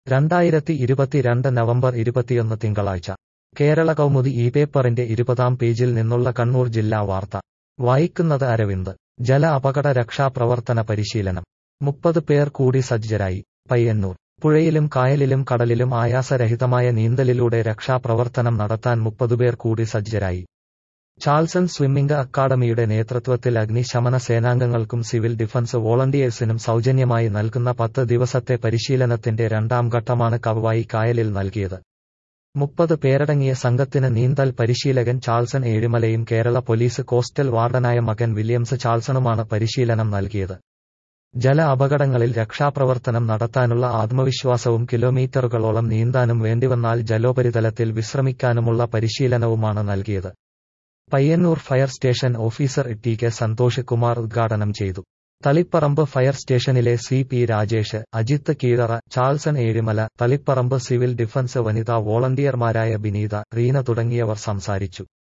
രണ്ടായിരത്തി ഇരുപത്തിരണ്ട് നവംബർ ഇരുപത്തിയൊന്ന് തിങ്കളാഴ്ച കേരള കൗമുദി ഈ പേപ്പറിന്റെ ഇരുപതാം പേജിൽ നിന്നുള്ള കണ്ണൂർ ജില്ലാ വാർത്ത വായിക്കുന്നത് അരവിന്ദ് ജല അപകട രക്ഷാപ്രവർത്തന പരിശീലനം മുപ്പത് പേർ കൂടി സജ്ജരായി പയ്യന്നൂർ പുഴയിലും കായലിലും കടലിലും ആയാസരഹിതമായ നീന്തലിലൂടെ രക്ഷാപ്രവർത്തനം നടത്താൻ മുപ്പതുപേർ കൂടി സജ്ജരായി ചാൾസൺ സ്വിമ്മിംഗ് അക്കാദമിയുടെ നേതൃത്വത്തിൽ അഗ്നിശമന സേനാംഗങ്ങൾക്കും സിവിൽ ഡിഫൻസ് വോളണ്ടിയേഴ്സിനും സൗജന്യമായി നൽകുന്ന പത്ത് ദിവസത്തെ പരിശീലനത്തിന്റെ രണ്ടാം ഘട്ടമാണ് കവ്വായി കായലിൽ നൽകിയത് മുപ്പത് പേരടങ്ങിയ സംഘത്തിന് നീന്തൽ പരിശീലകൻ ചാൾസൺ ഏഴിമലയും കേരള പോലീസ് കോസ്റ്റൽ വാർഡനായ മകൻ വില്യംസ് ചാൾസണുമാണ് പരിശീലനം നൽകിയത് ജല അപകടങ്ങളിൽ രക്ഷാപ്രവർത്തനം നടത്താനുള്ള ആത്മവിശ്വാസവും കിലോമീറ്ററുകളോളം നീന്താനും വേണ്ടിവന്നാൽ ജലോപരിതലത്തിൽ വിശ്രമിക്കാനുമുള്ള പരിശീലനവുമാണ് നൽകിയത് Payyanur fire station officer T K Santhosh Kumar ഉദ്ഘാടനം ചെയ്തു തളിപ്പറമ്പ് ഫയർ സ്റ്റേഷനിലെ C P Rajesh Ajith Keezhara Charleson Ezhimala Thaliparamba civil defence വനിതാ വോളണ്ടിയർമാരായ ബിനീത റീന തുടങ്ങിയവർ സംസാരിച്ചു